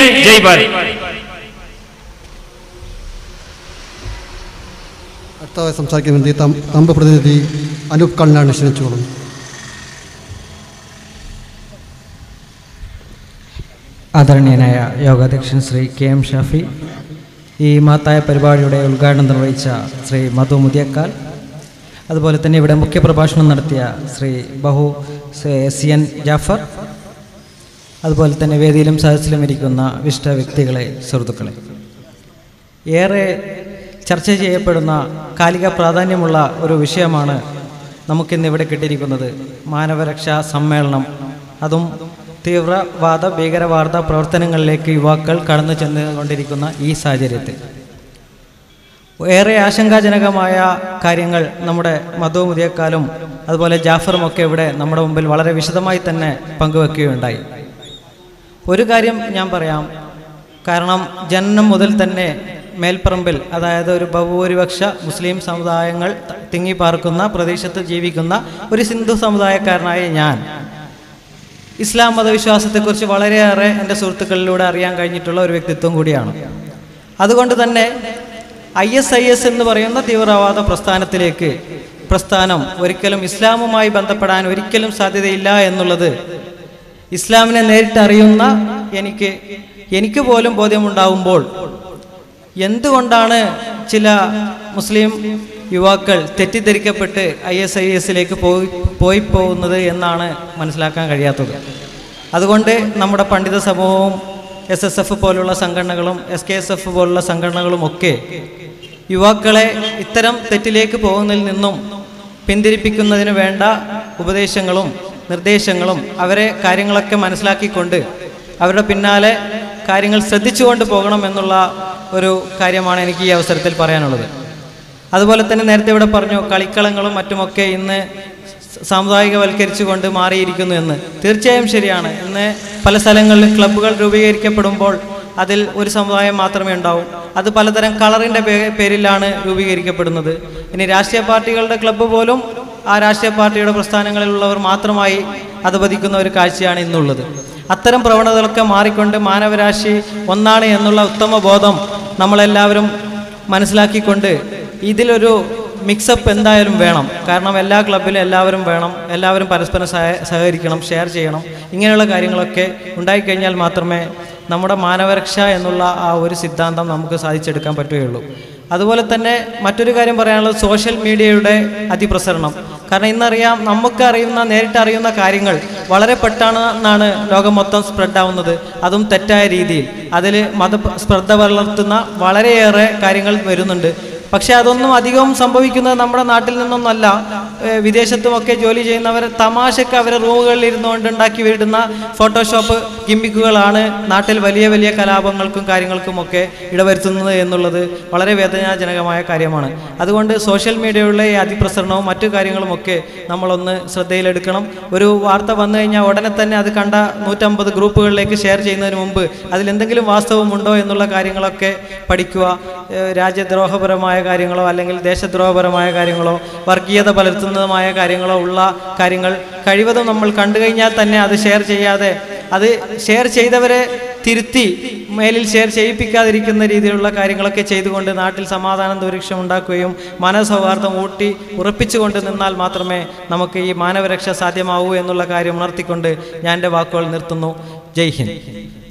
ഹിന്ദ് ജയ് ഭാരത് അടുത്തതായി സംസാരിക്കാൻ വേണ്ടി തം- തമ്പ് പ്രതിനിധി അനൂപ് കണ്ണാണ് ക്ഷണിച്ചുകൊള്ളുന്നു ആദരണീയനായ യോഗാധ്യക്ഷൻ ശ്രീ കെ എം ഷാഫി ഈ മഹത്തായ പരിപാടിയുടെ ഉദ്ഘാടനം നിർവഹിച്ച ശ്രീ മധു മുതിയക്കാൽ അതുപോലെ തന്നെ ഇവിടെ മുഖ്യപ്രഭാഷണം നടത്തിയ ശ്രീ ബഹു സി എൻ ജാഫർ അതുപോലെ തന്നെ വേദിയിലും സദസ്സിലും ഇരിക്കുന്ന വിശിഷ്ട വ്യക്തികളെ സുഹൃത്തുക്കളെ ഏറെ ചർച്ച ചെയ്യപ്പെടുന്ന കാലിക പ്രാധാന്യമുള്ള ഒരു വിഷയമാണ് നമുക്കിന്ന് ഇവിടെ കിട്ടിയിരിക്കുന്നത് മാനവരക്ഷാ സമ്മേളനം അതും തീവ്രവാദ ഭീകരവാദ പ്രവർത്തനങ്ങളിലേക്ക് യുവാക്കൾ കടന്നു ചെന്നുകൊണ്ടിരിക്കുന്ന ഈ സാഹചര്യത്തിൽ ഏറെ ആശങ്കാജനകമായ കാര്യങ്ങൾ നമ്മുടെ മധു മുതിയക്കാലും അതുപോലെ ജാഫറും ഒക്കെ ഇവിടെ നമ്മുടെ മുമ്പിൽ വളരെ വിശദമായി തന്നെ പങ്കുവെക്കുകയുണ്ടായി ഒരു കാര്യം ഞാൻ പറയാം കാരണം ജനനം മുതൽ തന്നെ മേൽപ്പറമ്പിൽ അതായത് ഒരു ബഹുഭൂരിപക്ഷ മുസ്ലിം സമുദായങ്ങൾ ത- തിങ്ങിപ്പാർക്കുന്ന പ്രദേശത്ത് ജീവിക്കുന്ന ഒരു സിന്ധു സമുദായക്കാരനായ ഞാൻ ഇസ്ലാം മതവിശ്വാസത്തെക്കുറിച്ച് വളരെയേറെ എൻ്റെ സുഹൃത്തുക്കളിലൂടെ അറിയാൻ കഴിഞ്ഞിട്ടുള്ള ഒരു വ്യക്തിത്വം കൂടിയാണ് അതുകൊണ്ട് തന്നെ ഐ എസ് ഐ എസ് എന്ന് പറയുന്ന തീവ്രവാദ പ്രസ്ഥാനത്തിലേക്ക് പ്രസ്ഥാനം ഒരിക്കലും ഇസ്ലാമുമായി ബന്ധപ്പെടാൻ ഒരിക്കലും സാധ്യതയില്ല എന്നുള്ളത് ഇസ്ലാമിനെ നേരിട്ട് അറിയുന്ന എനിക്ക് എനിക്ക് പോലും ബോധ്യമുണ്ടാവുമ്പോൾ എന്തുകൊണ്ടാണ് ചില മുസ്ലിം യുവാക്കൾ തെറ്റിദ്ധരിക്കപ്പെട്ട് ഐ എസ് ഐ എസിലേക്ക് പോയി പോയി പോകുന്നത് എന്നാണ് മനസ്സിലാക്കാൻ കഴിയാത്തത് അതുകൊണ്ട് നമ്മുടെ പണ്ഡിത സമൂഹവും എസ് എസ് എഫ് പോലുള്ള സംഘടനകളും എസ് കെ എസ് എഫ് പോലുള്ള സംഘടനകളും ഒക്കെ യുവാക്കളെ ഇത്തരം തെറ്റിലേക്ക് പോകുന്നതിൽ നിന്നും പിന്തിരിപ്പിക്കുന്നതിന് വേണ്ട ഉപദേശങ്ങളും നിർദ്ദേശങ്ങളും അവരെ കാര്യങ്ങളൊക്കെ മനസ്സിലാക്കിക്കൊണ്ട് അവരുടെ പിന്നാലെ കാര്യങ്ങൾ ശ്രദ്ധിച്ചുകൊണ്ട് പോകണം എന്നുള്ള ഒരു കാര്യമാണ് എനിക്ക് ഈ അവസരത്തിൽ പറയാനുള്ളത് അതുപോലെ തന്നെ നേരത്തെ ഇവിടെ പറഞ്ഞു കളിക്കളങ്ങളും മറ്റുമൊക്കെ ഇന്ന് സാമുദായികവൽക്കരിച്ചുകൊണ്ട് മാറിയിരിക്കുന്നു എന്ന് തീർച്ചയായും ശരിയാണ് ഇന്ന് പല സ്ഥലങ്ങളിൽ ക്ലബ്ബുകൾ രൂപീകരിക്കപ്പെടുമ്പോൾ അതിൽ ഒരു സമുദായം മാത്രമേ ഉണ്ടാവൂ അത് പലതരം കളറിൻ്റെ പേ- പേരിലാണ് രൂപീകരിക്കപ്പെടുന്നത് ഇനി രാഷ്ട്രീയ പാർട്ടികളുടെ ക്ലബ്ബ് പോലും ആ രാഷ്ട്രീയ പാർട്ടിയുടെ പ്രസ്ഥാനങ്ങളിലുള്ളവർ മാത്രമായി അധപതിക്കുന്ന ഒരു കാഴ്ചയാണ് ഇന്നുള്ളത് അത്തരം പ്രവണതകളൊക്കെ മാറിക്കൊണ്ട് മാനവരാശി ഒന്നാണ് എന്നുള്ള ഉത്തമ ബോധം നമ്മളെല്ലാവരും മനസ്സിലാക്കിക്കൊണ്ട് ഇതിലൊരു മിക്സപ്പ് എന്തായാലും വേണം കാരണം എല്ലാ ക്ലബിലും എല്ലാവരും വേണം എല്ലാവരും പരസ്പരം സഹ- സഹകരിക്കണം ഷെയർ ചെയ്യണം ഇങ്ങനെയുള്ള കാര്യങ്ങളൊക്കെ ഉണ്ടായിക്കഴിഞ്ഞാൽ മാത്രമേ നമ്മുടെ മാനവരക്ഷ എന്നുള്ള ആ ഒരു സിദ്ധാന്തം നമുക്ക് സാധിച്ചെടുക്കാൻ പറ്റുകയുള്ളൂ അതുപോലെ തന്നെ മറ്റൊരു കാര്യം പറയാനുള്ളത് സോഷ്യൽ മീഡിയയുടെ അതിപ്രസരണം കാരണം ഇന്നറിയാം നമുക്ക് അറിയുന്ന നേരിട്ട് അറിയുന്ന കാര്യങ്ങൾ വളരെ പെട്ടെന്നാണ് ലോകം മൊത്തം സ്പ്രെഡ് ആവുന്നത് അതും തെറ്റായ രീതിയിൽ അതിൽ മത സ്പർദ്ധ വളർത്തുന്ന വളരെയേറെ കാര്യങ്ങൾ വരുന്നുണ്ട് പക്ഷേ അതൊന്നും അധികം സംഭവിക്കുന്നത് നമ്മുടെ നാട്ടിൽ നിന്നൊന്നല്ല ഏഹ് വിദേശത്തുമൊക്കെ ജോലി ചെയ്യുന്നവർ തമാശക്ക് അവരെ റൂമുകളിൽ ഇരുന്നുകൊണ്ട് ഉണ്ടാക്കി വിടുന്ന ഫോട്ടോഷോപ്പ് ഗിമ്മിക്കുകളാണ് നാട്ടിൽ വലിയ വലിയ കലാപങ്ങൾക്കും കാര്യങ്ങൾക്കുമൊക്കെ ഇടവരുത്തുന്നത് എന്നുള്ളത് വളരെ വേദനാജനകമായ കാര്യമാണ് അതുകൊണ്ട് സോഷ്യൽ മീഡിയയുടെ ഈ അതിപ്രസരണവും മറ്റു കാര്യങ്ങളുമൊക്കെ നമ്മളൊന്ന് ശ്രദ്ധയിലെടുക്കണം ഒരു വാർത്ത വന്നു കഴിഞ്ഞാൽ ഉടനെ തന്നെ അത് കണ്ട നൂറ്റമ്പത് ഗ്രൂപ്പുകളിലേക്ക് ഷെയർ ചെയ്യുന്നതിന് മുമ്പ് അതിലെന്തെങ്കിലും വാസ്തവമുണ്ടോ എന്നുള്ള കാര്യങ്ങളൊക്കെ പഠിക്കുക ഏഹ് രാജ്യദ്രോഹപരമായ കാര്യങ്ങളോ അല്ലെങ്കിൽ ദേശദ്രോഹപരമായ കാര്യങ്ങളോ വർഗീയത പലർത്തുന്നതുമായ കാര്യങ്ങളോ ഉള്ള കാര്യങ്ങൾ കഴിവതും നമ്മൾ കണ്ടു കഴിഞ്ഞാൽ തന്നെ അത് ഷെയർ ചെയ്യാതെ അത് ഷെയർ ചെയ്തവരെ തിരുത്തി മേലിൽ ഷെയർ ചെയ്യിപ്പിക്കാതിരിക്കുന്ന രീതിയിലുള്ള കാര്യങ്ങളൊക്കെ ചെയ്തുകൊണ്ട് നാട്ടിൽ സമാധാന ദുരീക്ഷം ഉണ്ടാക്കുകയും മനസൗഹാർദ്ദം ഊട്ടി ഉറപ്പിച്ചുകൊണ്ട് നിന്നാൽ മാത്രമേ നമുക്ക് ഈ മാനവരക്ഷ സാധ്യമാവൂ എന്നുള്ള കാര്യം ഉണർത്തിക്കൊണ്ട് ഞാൻ എൻ്റെ വാക്കുകൾ നിർത്തുന്നു ജയ് ഹിന്ദ്